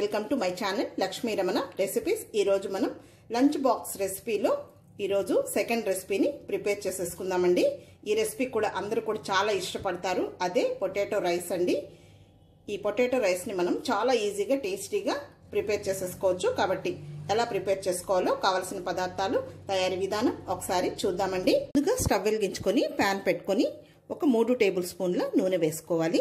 welcome to my channel Lakshmi Ramana recipes ఈరోజు మనం lunch box రెసిపీలో ఈరోజు సెకండ్ రెసిపీని ప్రిపేర్ చేసేసుకుందామండి ఈ రెసిపీ కూడా అందరూ కూడా చాలా ఇష్టపడతారు అదే పొటాటో రైస్ అండి ఈ పొటాటో రైస్ని మనం చాలా ఈజీగా టేస్టీగా ప్రిపేర్ చేసేసుకోవచ్చు కాబట్టి ఎలా ప్రిపేర్ చేసుకోవాలో కావలసిన పదార్థాలు తయారీ విధానం ఒకసారి చూద్దామండి ముందుగా స్టవ్ వెలిగించుకొని ప్యాన్ పెట్టుకొని ఒక మూడు టేబుల్ స్పూన్ల నూనె వేసుకోవాలి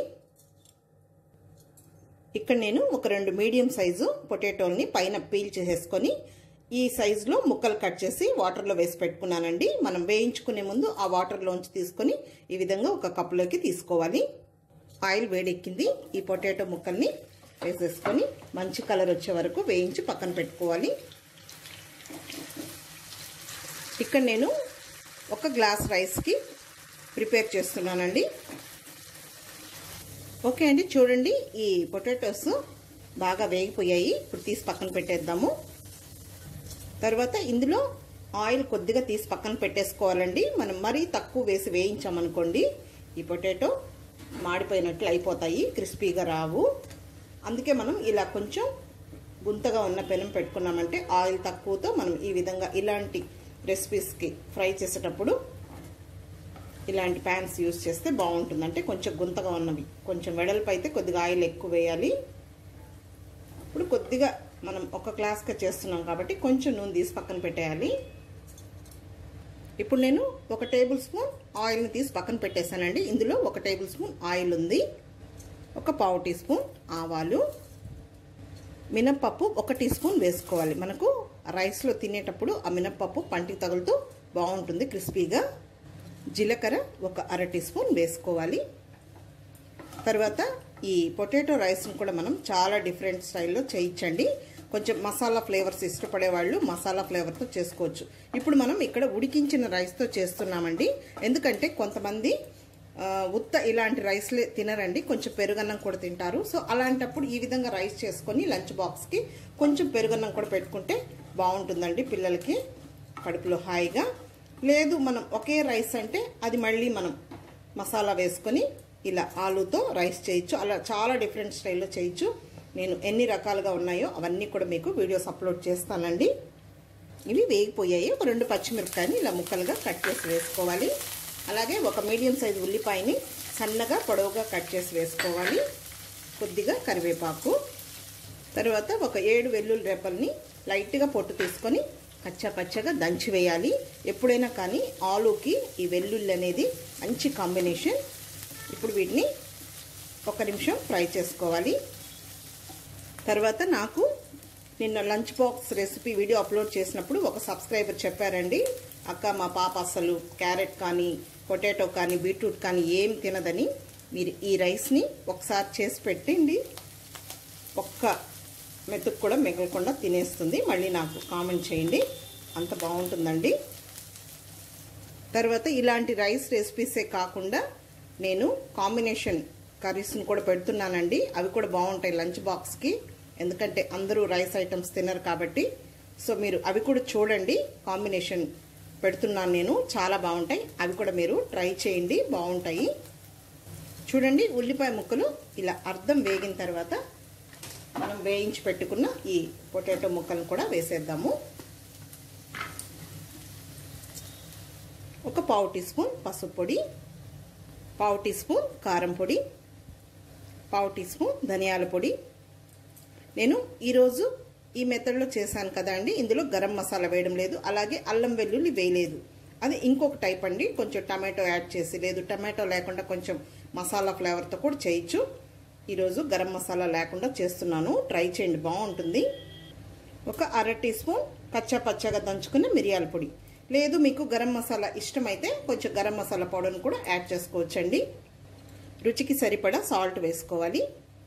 ఇక్కడ నేను ఒక రెండు మీడియం సైజు పొటాటోల్ని పైన పీల్ చేసేసుకొని ఈ సైజులో ముక్కలు కట్ చేసి వాటర్లో వేసి పెట్టుకున్నానండి మనం వేయించుకునే ముందు ఆ వాటర్లోంచి తీసుకొని ఈ విధంగా ఒక కప్పులోకి తీసుకోవాలి ఆయిల్ వేడెక్కింది ఈ పొటాటో ముక్కల్ని వేసేసుకొని మంచి కలర్ వచ్చే వరకు వేయించి పక్కన పెట్టుకోవాలి ఇక్కడ నేను ఒక గ్లాస్ రైస్కి ప్రిపేర్ చేస్తున్నానండి ఓకే అండి చూడండి ఈ పొటాటోస్ బాగా వేగిపోయాయి ఇప్పుడు తీసి పక్కన పెట్టేద్దాము తర్వాత ఇందులో ఆయిల్ కొద్దిగా తీసి పక్కన పెట్టేసుకోవాలండి మనం మరీ తక్కువ వేసి వేయించామనుకోండి ఈ పొటాటో మాడిపోయినట్లు అయిపోతాయి క్రిస్పీగా రావు అందుకే మనం ఇలా కొంచెం గుంతగా ఉన్న పెనం పెట్టుకున్నామంటే ఆయిల్ తక్కువతో మనం ఈ విధంగా ఇలాంటి రెసిపీస్కి ఫ్రై చేసేటప్పుడు ఇలాంటి ప్యాన్స్ యూస్ చేస్తే బాగుంటుంది అంటే కొంచెం గుంతగా ఉన్నవి కొంచెం వెడల్పు అయితే కొద్దిగా ఆయిల్ ఎక్కువ వేయాలి ఇప్పుడు కొద్దిగా మనం ఒక గ్లాస్గా చేస్తున్నాం కాబట్టి కొంచెం నూనె తీసి పక్కన పెట్టేయాలి ఇప్పుడు నేను ఒక టేబుల్ స్పూన్ ఆయిల్ని తీసి పక్కన పెట్టేశానండి ఇందులో ఒక టేబుల్ స్పూన్ ఆయిల్ ఉంది ఒక పావు టీ స్పూన్ ఆవాలు మినప్పప్పు ఒక టీ స్పూన్ వేసుకోవాలి మనకు రైస్లో తినేటప్పుడు ఆ మినప్పప్పు పంటికి తగులుతూ బాగుంటుంది క్రిస్పీగా జీలకర్ర ఒక అర టీ స్పూన్ వేసుకోవాలి తర్వాత ఈ పొటాటో రైస్ని కూడా మనం చాలా డిఫరెంట్ స్టైల్లో చేయించండి కొంచెం మసాలా ఫ్లేవర్స్ ఇష్టపడే వాళ్ళు మసాలా ఫ్లేవర్తో చేసుకోవచ్చు ఇప్పుడు మనం ఇక్కడ ఉడికించిన రైస్తో చేస్తున్నామండి ఎందుకంటే కొంతమంది ఉత్త ఇలాంటి రైస్లే తినరండి కొంచెం పెరుగన్నం కూడా తింటారు సో అలాంటప్పుడు ఈ విధంగా రైస్ చేసుకొని లంచ్ బాక్స్కి కొంచెం పెరుగన్నం కూడా పెట్టుకుంటే బాగుంటుందండి పిల్లలకి కడుపులో హాయిగా లేదు మనం ఒకే రైస్ అంటే అది మళ్ళీ మనం మసాలా వేసుకొని ఇలా ఆలుతో రైస్ చేయొచ్చు అలా చాలా డిఫరెంట్ స్టైల్లో చేయొచ్చు నేను ఎన్ని రకాలుగా ఉన్నాయో అవన్నీ కూడా మీకు వీడియోస్ అప్లోడ్ చేస్తానండి ఇవి వేగిపోయాయి ఒక రెండు పచ్చిమిరపకాయని ఇలా ముక్కలుగా కట్ చేసి వేసుకోవాలి అలాగే ఒక మీడియం సైజు ఉల్లిపాయని సన్నగా పొడవుగా కట్ చేసి వేసుకోవాలి కొద్దిగా కరివేపాకు తర్వాత ఒక ఏడు వెల్లుల్లి రెప్పల్ని లైట్గా పొట్టు తీసుకొని కచ్చా పచ్చగా దంచి వేయాలి ఎప్పుడైనా కానీ ఆలుకి ఈ వెల్లుల్లి అనేది మంచి కాంబినేషన్ ఇప్పుడు వీటిని ఒక నిమిషం ఫ్రై చేసుకోవాలి తర్వాత నాకు నిన్న lunch box recipe video upload చేసినప్పుడు ఒక సబ్స్క్రైబర్ చెప్పారండి అక్క మా పాప అసలు క్యారెట్ కానీ పొటాటో కానీ బీట్రూట్ కానీ ఏం తినదని మీరు ఈ రైస్ని ఒకసారి చేసి పెట్టండి ఒక్క మెతుకు కూడా మిగలకుండా తినేస్తుంది మళ్ళీ నాకు కామెంట్ చేయండి అంత బాగుంటుందండి తర్వాత ఇలాంటి రైస్ రెసిపీసే కాకుండా నేను కాంబినేషన్ కర్రీస్ని కూడా పెడుతున్నానండి అవి కూడా బాగుంటాయి లంచ్ బాక్స్కి ఎందుకంటే అందరూ రైస్ ఐటమ్స్ తినరు కాబట్టి సో మీరు అవి కూడా చూడండి కాంబినేషన్ పెడుతున్నాను నేను చాలా బాగుంటాయి అవి కూడా మీరు ట్రై చేయండి బాగుంటాయి చూడండి ఉల్లిపాయ ముక్కలు ఇలా అర్థం వేగిన తర్వాత మనం వేయించి పెట్టుకున్న ఈ పొటాటో ముక్కలను కూడా వేసేద్దాము ఒక పావు టీ స్పూన్ పసుపు పొడి పావు టీ స్పూన్ కారం పొడి పావు టీ స్పూన్ ధనియాల పొడి నేను ఈరోజు ఈ మెథడ్లో చేశాను కదా అండి ఇందులో గరం మసాలా వేయడం లేదు అలాగే అల్లం వెల్లుల్లి వేయలేదు అది ఇంకొక టైప్ అండి కొంచెం టమాటో యాడ్ చేసి లేదు టమాటో లేకుండా కొంచెం మసాలా ఫ్లేవర్తో కూడా చేయొచ్చు ఈరోజు గరం మసాలా లేకుండా చేస్తున్నాను ట్రై చేయండి బాగుంటుంది ఒక అర టీ స్పూన్ కచ్చా పచ్చగా దంచుకున్న మిరియాల పొడి లేదు మీకు గరం మసాలా ఇష్టమైతే కొంచెం గరం మసాలా పౌడర్ని కూడా యాడ్ చేసుకోవచ్చండి రుచికి సరిపడా సాల్ట్ వేసుకోవాలి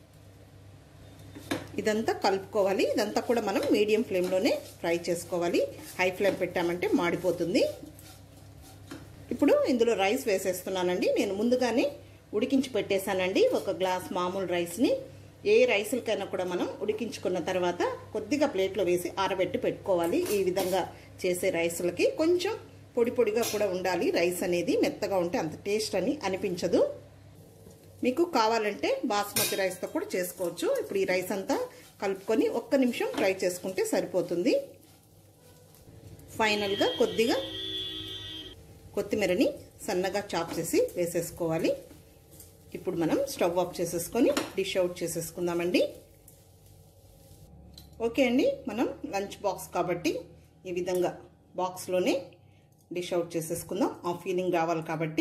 ఇదంతా కలుపుకోవాలి ఇదంతా కూడా మనం మీడియం ఫ్లేమ్లోనే ఫ్రై చేసుకోవాలి హై ఫ్లేమ్ పెట్టామంటే మాడిపోతుంది ఇప్పుడు ఇందులో రైస్ వేసేస్తున్నానండి నేను ముందుగానే ఉడికించి పెట్టేశానండి ఒక గ్లాస్ మామూలు రైస్ని ఏ రైసులకైనా కూడా మనం ఉడికించుకున్న తర్వాత కొద్దిగా ప్లేట్లో వేసి ఆరబెట్టి పెట్టుకోవాలి ఈ విధంగా చేసే రైసులకి కొంచెం పొడి పొడిగా కూడా ఉండాలి రైస్ అనేది మెత్తగా ఉంటే అంత టేస్ట్ అని అనిపించదు మీకు కావాలంటే బాస్మతి రైస్తో కూడా చేసుకోవచ్చు ఇప్పుడు ఈ రైస్ అంతా కలుపుకొని ఒక్క నిమిషం ఫ్రై చేసుకుంటే సరిపోతుంది ఫైనల్గా కొద్దిగా కొత్తిమీరని సన్నగా చాప్ చేసి వేసేసుకోవాలి ఇప్పుడు మనం స్టవ్ ఆఫ్ చేసేసుకొని డిష్ అవుట్ చేసేసుకుందామండి ఓకే అండి మనం లంచ్ బాక్స్ కాబట్టి ఈ విధంగా బాక్స్లోనే డిష్ అవుట్ చేసేసుకుందాం ఆ ఫీలింగ్ రావాలి కాబట్టి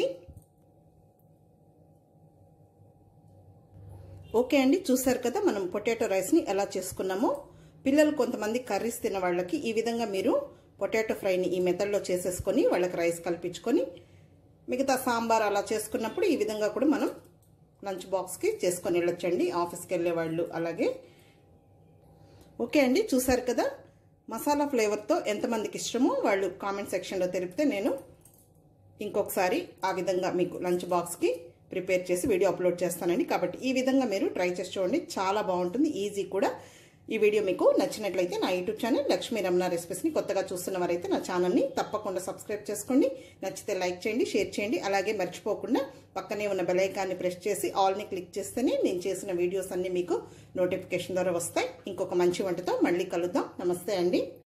ఓకే అండి చూసారు కదా మనం పొటాటో రైస్ని ఎలా చేసుకున్నామో పిల్లలు కొంతమంది కర్రీస్ తిన వాళ్ళకి ఈ విధంగా మీరు పొటాటో ఫ్రైని ఈ మెథడ్లో చేసేసుకొని వాళ్ళకి రైస్ కల్పించుకొని మిగతా సాంబార్ అలా చేసుకున్నప్పుడు ఈ విధంగా కూడా మనం లంచ్ బాక్స్కి చేసుకొని వెళ్ళొచ్చండి ఆఫీస్కి వెళ్ళే వాళ్ళు అలాగే ఓకే అండి చూసారు కదా మసాలా ఫ్లేవర్తో ఎంతమందికి ఇష్టమో వాళ్ళు కామెంట్ సెక్షన్లో తెలిపితే నేను ఇంకొకసారి ఆ విధంగా మీకు లంచ్ బాక్స్కి ప్రిపేర్ చేసి వీడియో అప్లోడ్ చేస్తానండి కాబట్టి ఈ విధంగా మీరు ట్రై చేసి చూడండి చాలా బాగుంటుంది ఈజీ కూడా ఈ వీడియో మీకు నచ్చినట్లయితే నా యూట్యూబ్ ఛానల్ లక్ష్మీ రమణ రెసిపీస్ని కొత్తగా చూస్తున్న వారైతే నా ఛానల్ని తప్పకుండా సబ్స్క్రైబ్ చేసుకోండి నచ్చితే లైక్ చేయండి షేర్ చేయండి అలాగే మర్చిపోకుండా పక్కనే ఉన్న బెలైకాన్ని ప్రెస్ చేసి ఆల్ని క్లిక్ చేస్తేనే నేను చేసిన వీడియోస్ అన్నీ మీకు నోటిఫికేషన్ ద్వారా వస్తాయి ఇంకొక మంచి వంటతో మళ్ళీ కలుద్దాం నమస్తే అండి